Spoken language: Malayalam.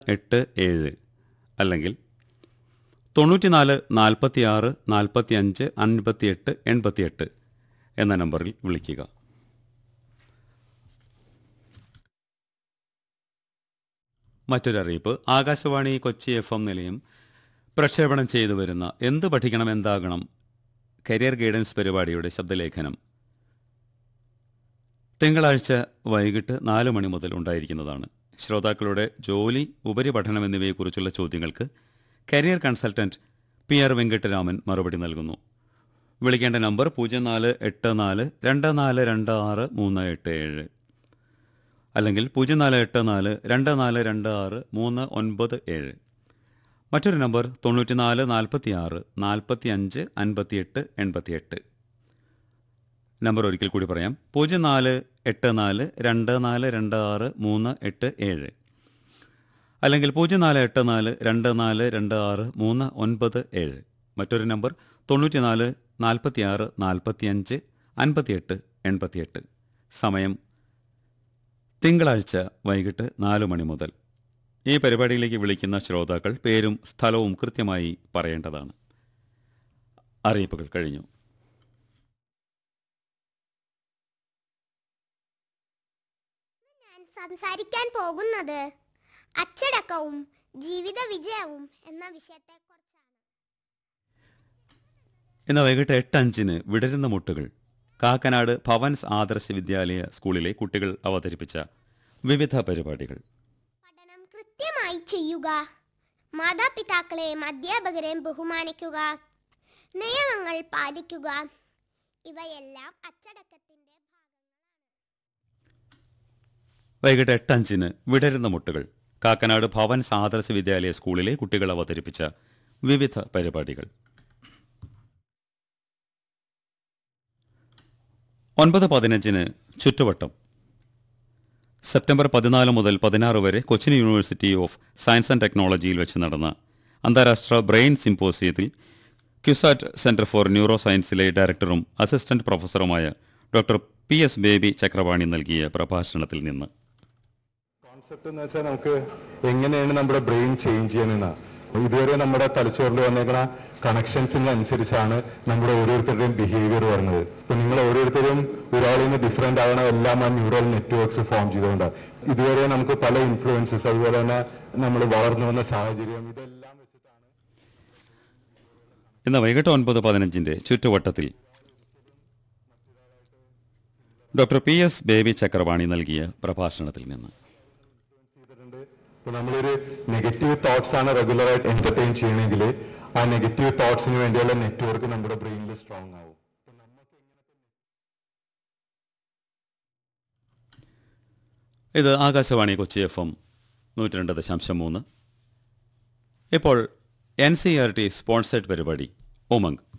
എട്ട് ഏഴ് അല്ലെങ്കിൽ തൊണ്ണൂറ്റിനാല് നാൽപ്പത്തിയാറ് നാൽപ്പത്തിയഞ്ച് അൻപത്തിയെട്ട് എൺപത്തിയെട്ട് എന്ന നമ്പറിൽ വിളിക്കുക മറ്റൊരറിയിപ്പ് ആകാശവാണി കൊച്ചി എഫ് എം നിലയം പ്രക്ഷേപണം ചെയ്തു വരുന്ന എന്ത് പഠിക്കണം എന്താകണം കരിയർ ഗൈഡൻസ് പരിപാടിയുടെ ശബ്ദലേഖനം തിങ്കളാഴ്ച വൈകിട്ട് നാല് മണി മുതൽ ഉണ്ടായിരിക്കുന്നതാണ് ശ്രോതാക്കളുടെ ജോലി ഉപരിപഠനം എന്നിവയെക്കുറിച്ചുള്ള ചോദ്യങ്ങൾക്ക് career consultant P R Venkataraman മറുപടി നൽകുന്നു വിളിക്കേണ്ട നമ്പർ പൂജ്യം നാല് എട്ട് നാല് രണ്ട് നാല് രണ്ട് ആറ് മൂന്ന് എട്ട് ഏഴ് അല്ലെങ്കിൽ പൂജ്യം നാല് എട്ട് നാല് രണ്ട് നാല് രണ്ട് ആറ് മൂന്ന് ഒൻപത് ഏഴ് മറ്റൊരു നമ്പർ തൊണ്ണൂറ്റിനാല് നാൽപ്പത്തി ആറ് നാൽപ്പത്തി അഞ്ച് അൻപത്തിയെട്ട് എൺപത്തിയെട്ട് നമ്പർ ഒരിക്കൽ കൂടി പറയാം പൂജ്യം നാല് എട്ട് നാല് രണ്ട് നാല് രണ്ട് ആറ് മൂന്ന് എട്ട് ഏഴ് അല്ലെങ്കിൽ പൂജ്യം നാല് എട്ട് നാല് രണ്ട് നാല് രണ്ട് ആറ് മൂന്ന് ഒൻപത് ഏഴ് മറ്റൊരു നമ്പർ തൊണ്ണൂറ്റിനാല് നാൽപ്പത്തിയാറ് നാൽപ്പത്തിയഞ്ച് അൻപത്തിയെട്ട് എൺപത്തിയെട്ട് സമയം തിങ്കളാഴ്ച വൈകിട്ട് നാല് മണി മുതൽ ഈ പരിപാടിയിലേക്ക് വിളിക്കുന്ന ശ്രോതാക്കൾ പേരും സ്ഥലവും കൃത്യമായി പറയേണ്ടതാണ് അറിയിപ്പുകൾ കഴിഞ്ഞു ഞാൻ സംസാരിക്കാൻ പോകുന്നത് അച്ചടക്കവും ജീവിത വിജയവും എന്ന വിഷയത്തെക്കുറിച്ചാണ് ഇന്ന് വൈകിട്ട് എട്ട് അഞ്ചിന് വിടരുന്ന മുട്ടുകൾ കാക്കനാട് ഭവൻസ് ആദർശ വിദ്യാലയ സ്കൂളിലെ കുട്ടികൾ അവതരിപ്പിച്ച വിവിധ പരിപാടികൾ പഠനം കൃത്യമായി ചെയ്യുക മാതാപിതാക്കളെയും അധ്യാപകരെയും ബഹുമാനിക്കുക നിയമങ്ങൾ പാലിക്കുക ഇവയെല്ലാം അച്ചടക്കത്തിന്റെ വൈകിട്ട് എട്ട് അഞ്ചിന് വിടരുന്ന മുട്ടുകൾ കാക്കനാട് ഭവൻസ് ആദർശ വിദ്യാലയ സ്കൂളിലെ കുട്ടികൾ അവതരിപ്പിച്ച വിവിധ പരിപാടികൾ ഒൻപത് പതിനഞ്ചിന് ചുറ്റുവട്ടം സെപ്റ്റംബർ പതിനാല് മുതൽ പതിനാറ് വരെ Cochin university of science and ടെക്നോളജിയിൽ വെച്ച് നടന്ന അന്താരാഷ്ട്ര ബ്രെയിൻ സിംപോസിയത്തിൽ ക്യുസാറ്റ് സെന്റർ ഫോർ ന്യൂറോ സയൻസിലെ ഡയറക്ടറും അസിസ്റ്റന്റ് പ്രൊഫസറുമായ doctor P S Baby Chakravani നൽകിയ പ്രഭാഷണത്തിൽ നിന്ന് കോൺസെപ്റ്റ് എന്ന് വെച്ചാൽ നമുക്ക് എങ്ങനെയാണ് നമ്മുടെ ബ്രെയിൻ ചേഞ്ച് ചെയ്യണമെന്ന ഇതുവരെ നമ്മുടെ തലച്ചോറിൽ വന്നേക്കണ കണക്ഷൻസിനനുസരിച്ചാണ് നമ്മുടെ ഓരോരുത്തരുടെയും ബിഹേവിയർ വരുന്നത് ഇപ്പൊ നിങ്ങൾ ഓരോരുത്തരും ഒരാളിൽ നിന്ന് ഡിഫറെന്റ് ആവണ എല്ലാം ആ ന്യൂറൽ നെറ്റ്വർക്ക്സ് ഫോം ചെയ്തുകൊണ്ടാണ് ഇതുവരെ നമുക്ക് പല ഇൻഫ്ലുവൻസസ് അതുപോലെ തന്നെ നമ്മൾ വളർന്നു വന്ന സാഹചര്യം ഇതെല്ലാം വെച്ചിട്ടാണ് ഇന്ന് വൈകിട്ട് ഒൻപത് പതിനഞ്ചിന്റെ ചുറ്റുവട്ടത്തിൽ doctor P S Baby Chakravani നൽകിയ പ്രഭാഷണത്തിൽ നിന്ന് ചെയ്തിട്ടുണ്ട് ഇപ്പൊ നമ്മളൊരു നെഗറ്റീവ് തോട്ട്സ് ആണ് റെഗുലർ ആയിട്ട് എന്റർടൈൻ ചെയ്യണമെങ്കിൽ ആ നെഗറ്റീവ് തോട്ട്സിന് വേണ്ടിയുള്ള നെറ്റ്വർക്ക് നമ്മുടെ ബ്രെയിനിൽ സ്ട്രോങ് ആവും ഇത് ആകാശവാണി കൊച്ചി എഫ് എം നൂറ്റി രണ്ട് ദശാംശം മൂന്ന് ഇപ്പോൾ N C R T sponsored പരിപാടി ഉമംഗ്